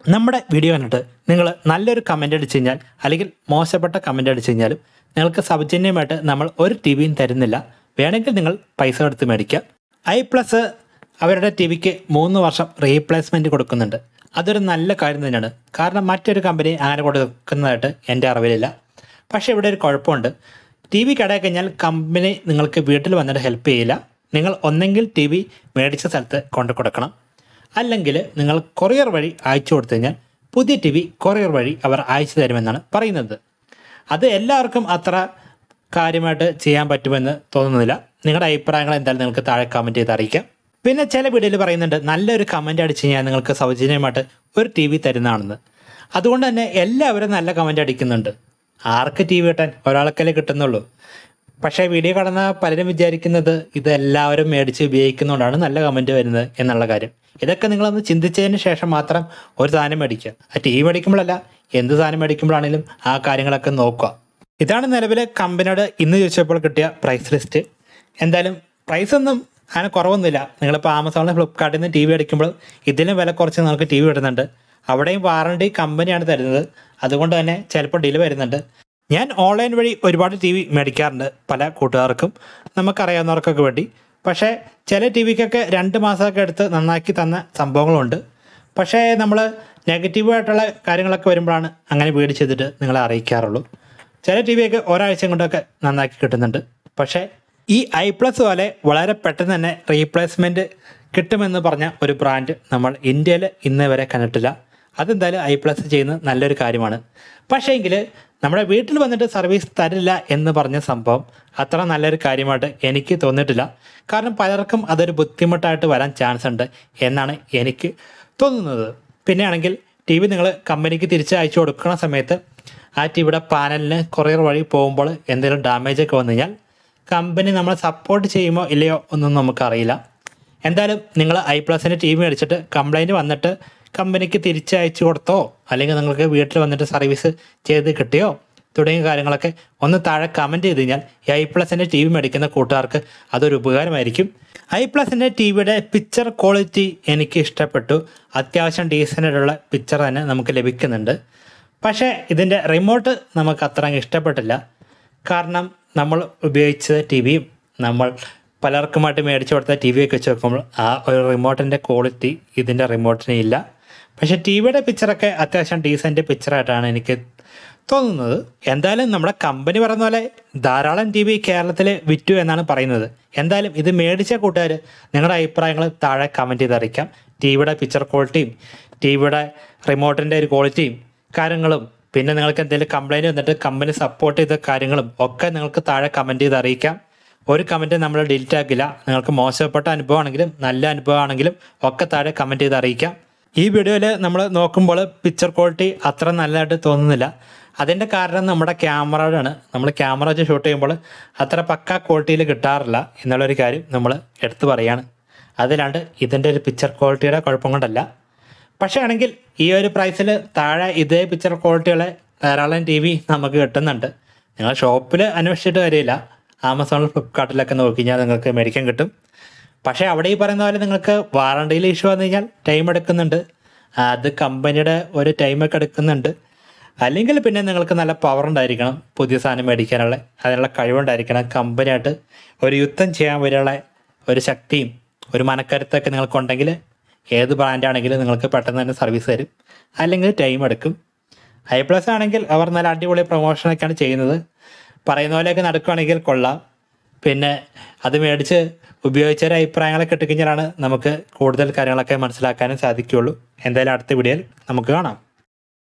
നമ്മുടെ വീഡിയോ കണ്ടിട്ട് നിങ്ങൾ നല്ലൊരു കമൻ്റ് അടിച്ചു കഴിഞ്ഞാൽ അല്ലെങ്കിൽ മോശപ്പെട്ട കമൻ്റ് അടിച്ചു കഴിഞ്ഞാലും നിങ്ങൾക്ക് സൗജന്യമായിട്ട് നമ്മൾ ഒരു ടി വിയും തരുന്നില്ല വേണമെങ്കിൽ നിങ്ങൾ പൈസ എടുത്ത് മേടിക്കാം ഐ പ്ലസ് അവരുടെ ടി വിക്ക് മൂന്ന് വർഷം റീപ്ലേസ്മെൻറ്റ് കൊടുക്കുന്നുണ്ട് അതൊരു നല്ല കാര്യം തന്നെയാണ് കാരണം മറ്റൊരു കമ്പനി അങ്ങനെ കൊടുക്കുന്നതായിട്ട് എൻ്റെ അറിവിലില്ല പക്ഷേ ഇവിടെ ഒരു കുഴപ്പമുണ്ട് ടി വി കടയിൽ കഴിഞ്ഞാൽ കമ്പനി നിങ്ങൾക്ക് വീട്ടിൽ വന്നിട്ട് ഹെൽപ്പ് ചെയ്യില്ല നിങ്ങൾ ഒന്നെങ്കിൽ ടി വി മേടിച്ച സ്ഥലത്ത് കൊണ്ടു കൊടുക്കണം അല്ലെങ്കിൽ നിങ്ങൾ കൊറിയർ വഴി അയച്ചു കൊടുത്തു കഴിഞ്ഞാൽ പുതിയ ടി വി കൊറിയർ വഴി അവർ അയച്ചു തരുമെന്നാണ് പറയുന്നത് അത് എല്ലാവർക്കും അത്ര കാര്യമായിട്ട് ചെയ്യാൻ പറ്റുമെന്ന് തോന്നുന്നില്ല നിങ്ങളുടെ അഭിപ്രായങ്ങൾ എന്തായാലും നിങ്ങൾക്ക് താഴെ കമൻറ്റ് ചെയ്ത് അറിയിക്കാം പിന്നെ ചില വീഡിയോയിൽ പറയുന്നുണ്ട് നല്ലൊരു കമൻറ്റ് അടിച്ച് കഴിഞ്ഞാൽ നിങ്ങൾക്ക് സൗജന്യമായിട്ട് ഒരു ടി വി തരുന്നതാണെന്ന് അതുകൊണ്ട് തന്നെ എല്ലാവരും നല്ല കമൻറ്റ് അടിക്കുന്നുണ്ട് ആർക്ക് ടി വി കിട്ടാൻ ഒരാൾക്കല്ലേ കിട്ടുന്നുള്ളൂ പക്ഷേ വീഡിയോ കാണുന്ന പലരും വിചാരിക്കുന്നത് ഇത് എല്ലാവരും മേടിച്ച് ഉപയോഗിക്കുന്നതുകൊണ്ടാണ് നല്ല കമൻറ്റ് വരുന്നത് എന്നുള്ള കാര്യം ഇതൊക്കെ നിങ്ങളൊന്ന് ചിന്തിച്ചതിന് ശേഷം മാത്രം ഒരു സാധനം മേടിക്കുക ആ ടി വി മേടിക്കുമ്പോഴല്ല എന്ത് സാധനം മേടിക്കുമ്പോഴാണെങ്കിലും ആ കാര്യങ്ങളൊക്കെ നോക്കുക ഇതാണ് നിലവിലെ കമ്പനിയോട് ഇന്ന് ചോദിച്ചപ്പോൾ കിട്ടിയ പ്രൈസ് ലിസ്റ്റ് എന്തായാലും പ്രൈസ് ഒന്നും അങ്ങനെ കുറവൊന്നുമില്ല നിങ്ങളിപ്പോൾ ആമസോണിൽ ഫ്ലിപ്കാർട്ടിൽ നിന്ന് ടി വി അടിക്കുമ്പോൾ ഇതിലും വില കുറച്ച് നമുക്ക് ടി വി ഇടുന്നുണ്ട് അവിടെയും വാറണ്ടി കമ്പനിയാണ് തരുന്നത് അതുകൊണ്ട് തന്നെ ചിലപ്പോൾ ഡിലേ വരുന്നുണ്ട് ഞാൻ ഓൺലൈൻ വഴി ഒരുപാട് ടി വി മേടിക്കാറുണ്ട് പല കൂട്ടുകാർക്കും നമുക്കറിയാവുന്നവർക്കൊക്കെ വേണ്ടി പക്ഷേ ചില ടി വിക്കൊക്കെ രണ്ട് മാസമൊക്കെ എടുത്ത് നന്നാക്കി തന്ന സംഭവങ്ങളുണ്ട് പക്ഷേ നമ്മൾ നെഗറ്റീവായിട്ടുള്ള കാര്യങ്ങളൊക്കെ വരുമ്പോഴാണ് അങ്ങനെ വീട് ചെയ്തിട്ട് നിങ്ങളെ അറിയിക്കാറുള്ളൂ ചില ടി വിയൊക്കെ ഒരാഴ്ച കൊണ്ടൊക്കെ നന്നാക്കി കിട്ടുന്നുണ്ട് പക്ഷേ ഈ ഐ പ്ലസ് പോലെ വളരെ പെട്ടെന്ന് തന്നെ റീപ്ലേസ്മെൻറ്റ് കിട്ടുമെന്ന് പറഞ്ഞ ഒരു ബ്രാൻഡ് നമ്മൾ ഇന്ത്യയിൽ ഇന്ന് വരെ കണ്ടിട്ടില്ല അതെന്തായാലും ഐ പ്ലസ് ചെയ്യുന്നത് നല്ലൊരു കാര്യമാണ് പക്ഷേ എങ്കിൽ നമ്മുടെ വീട്ടിൽ വന്നിട്ട് സർവീസ് തരില്ല എന്ന് പറഞ്ഞ സംഭവം അത്ര നല്ലൊരു കാര്യമായിട്ട് എനിക്ക് തോന്നിയിട്ടില്ല കാരണം പലർക്കും അതൊരു ബുദ്ധിമുട്ടായിട്ട് വരാൻ ചാൻസ് ഉണ്ട് എന്നാണ് എനിക്ക് തോന്നുന്നത് പിന്നെയാണെങ്കിൽ ടി വി നിങ്ങൾ കമ്പനിക്ക് തിരിച്ച് അയച്ചു കൊടുക്കുന്ന സമയത്ത് ആ ടിവിയുടെ പാനലിന് കൊറിയർ വഴി പോകുമ്പോൾ എന്തെങ്കിലും ഡാമേജ് ഒക്കെ വന്നു കഴിഞ്ഞാൽ കമ്പനി നമ്മളെ സപ്പോർട്ട് ചെയ്യുമോ ഇല്ലയോ ഒന്നും നമുക്കറിയില്ല എന്തായാലും നിങ്ങൾ ഐ പ്ലസിൻ്റെ ടി വി മേടിച്ചിട്ട് കംപ്ലൈൻറ്റ് വന്നിട്ട് കമ്പനിക്ക് തിരിച്ചയച്ചു കൊടുത്തോ അല്ലെങ്കിൽ നിങ്ങൾക്ക് വീട്ടിൽ വന്നിട്ട് സർവീസ് ചെയ്ത് കിട്ടിയോ തുടങ്ങിയ കാര്യങ്ങളൊക്കെ ഒന്ന് താഴെ കമൻറ്റ് ചെയ്ത് കഴിഞ്ഞാൽ ഈ ഐ പ്ലസിൻ്റെ ടി വി മേടിക്കുന്ന കൂട്ടുകാർക്ക് അതൊരു ഉപകാരമായിരിക്കും ഐ പ്ലസിൻ്റെ ടി വിയുടെ പിക്ചർ ക്വാളിറ്റി എനിക്ക് ഇഷ്ടപ്പെട്ടു അത്യാവശ്യം ഡീസൻ്റായിട്ടുള്ള പിക്ചർ തന്നെ നമുക്ക് ലഭിക്കുന്നുണ്ട് പക്ഷേ ഇതിൻ്റെ റിമോട്ട് നമുക്ക് അത്ര അങ്ങ് ഇഷ്ടപ്പെട്ടില്ല കാരണം നമ്മൾ ഉപയോഗിച്ച ടി വിയും നമ്മൾ പലർക്കുമായിട്ട് മേടിച്ചു കൊടുത്ത ടി വിയൊക്കെ വെച്ച് നോക്കുമ്പോൾ ആ ഒരു റിമോട്ടിൻ്റെ ക്വാളിറ്റി ഇതിൻ്റെ റിമോട്ടിന് ഇല്ല പക്ഷേ ടി വിയുടെ പിക്ചറൊക്കെ അത്യാവശ്യം ഡീസൻറ്റ് പിക്ചറായിട്ടാണ് എനിക്ക് തോന്നുന്നത് എന്തായാലും നമ്മുടെ കമ്പനി പറയുന്ന പോലെ ധാരാളം ടി വി കേരളത്തിൽ വിറ്റു എന്നാണ് പറയുന്നത് എന്തായാലും ഇത് മേടിച്ച കൂട്ടുകാർ നിങ്ങളുടെ അഭിപ്രായങ്ങൾ താഴെ കമൻറ്റ് ചെയ്ത് അറിയിക്കാം ടി വിയുടെ പിക്ചർ ക്വാളിറ്റിയും ടി വിയുടെ റിമോട്ടിൻ്റെ ഒരു ക്വാളിറ്റിയും കാര്യങ്ങളും പിന്നെ നിങ്ങൾക്ക് എന്തെങ്കിലും കംപ്ലൈൻറ്റ് വന്നിട്ട് കമ്പനി സപ്പോർട്ട് ചെയ്ത കാര്യങ്ങളും ഒക്കെ നിങ്ങൾക്ക് താഴെ കമൻറ്റ് ചെയ്ത് അറിയിക്കാം ഒരു കമൻറ്റ് നമ്മൾ ഡിലീറ്റ് ആക്കില്ല നിങ്ങൾക്ക് മോശപ്പെട്ട അനുഭവമാണെങ്കിലും നല്ല അനുഭവമാണെങ്കിലും ഒക്കെ താഴെ കമൻറ്റ് ചെയ്ത് അറിയിക്കാം ഈ വീഡിയോയിൽ നമ്മൾ നോക്കുമ്പോൾ പിക്ചർ ക്വാളിറ്റി അത്ര നല്ലതായിട്ട് തോന്നുന്നില്ല അതിൻ്റെ കാരണം നമ്മുടെ ക്യാമറയുടെയാണ് നമ്മൾ ക്യാമറ വെച്ച് ഷൂട്ട് ചെയ്യുമ്പോൾ അത്ര പക്ക ക്വാളിറ്റിയിൽ കിട്ടാറില്ല എന്നുള്ളൊരു കാര്യം നമ്മൾ എടുത്തു പറയാണ് അതിലാണ്ട് ഇതിൻ്റെ ഒരു പിക്ചർ ക്വാളിറ്റിയുടെ കുഴപ്പം കൊണ്ടല്ല പക്ഷേ ആണെങ്കിൽ ഈ ഒരു പ്രൈസിൽ താഴെ ഇതേ പിക്ചർ ക്വാളിറ്റിയുള്ള ധാരാളം ടി വി നമുക്ക് കിട്ടുന്നുണ്ട് നിങ്ങൾ ഷോപ്പിൽ അന്വേഷിച്ചിട്ട് കാര്യമില്ല ആമസോണിൽ ഫ്ലിപ്കാർട്ടിലൊക്കെ നോക്കി കഴിഞ്ഞാൽ നിങ്ങൾക്ക് മേടിക്കാൻ കിട്ടും പക്ഷേ അവിടെ ഈ പറയുന്ന പോലെ നിങ്ങൾക്ക് വാറണ്ടിയിൽ ഇഷ്യൂ വന്നു കഴിഞ്ഞാൽ ടൈം എടുക്കുന്നുണ്ട് അത് കമ്പനിയുടെ ഒരു ടൈമൊക്കെ എടുക്കുന്നുണ്ട് അല്ലെങ്കിൽ പിന്നെ നിങ്ങൾക്ക് നല്ല പവർ ഉണ്ടായിരിക്കണം പുതിയ സാധനം മേടിക്കാനുള്ള അതിനുള്ള കഴിവുണ്ടായിരിക്കണം കമ്പനിയായിട്ട് ഒരു യുദ്ധം ചെയ്യാൻ വരെയുള്ള ഒരു ശക്തിയും ഒരു മനക്കരുത്തൊക്കെ നിങ്ങൾക്കുണ്ടെങ്കിൽ ഏത് ബ്രാൻഡാണെങ്കിലും നിങ്ങൾക്ക് പെട്ടെന്ന് തന്നെ സർവീസ് തരും അല്ലെങ്കിൽ ടൈം എടുക്കും ഐ പ്ലസ് ആണെങ്കിൽ അവർ നല്ല അടിപൊളി പ്രൊമോഷനൊക്കെയാണ് ചെയ്യുന്നത് പറയുന്ന പോലെയൊക്കെ നടക്കുകയാണെങ്കിൽ കൊള്ളാം പിന്നെ അത് മേടിച്ച് ഉപയോഗിച്ചൊരു അഭിപ്രായങ്ങളൊക്കെ കിട്ടിക്കഴിഞ്ഞാലാണ് നമുക്ക് കൂടുതൽ കാര്യങ്ങളൊക്കെ മനസ്സിലാക്കാനും സാധിക്കുകയുള്ളൂ എന്തായാലും അടുത്ത വീഡിയോയിൽ നമുക്ക് കാണാം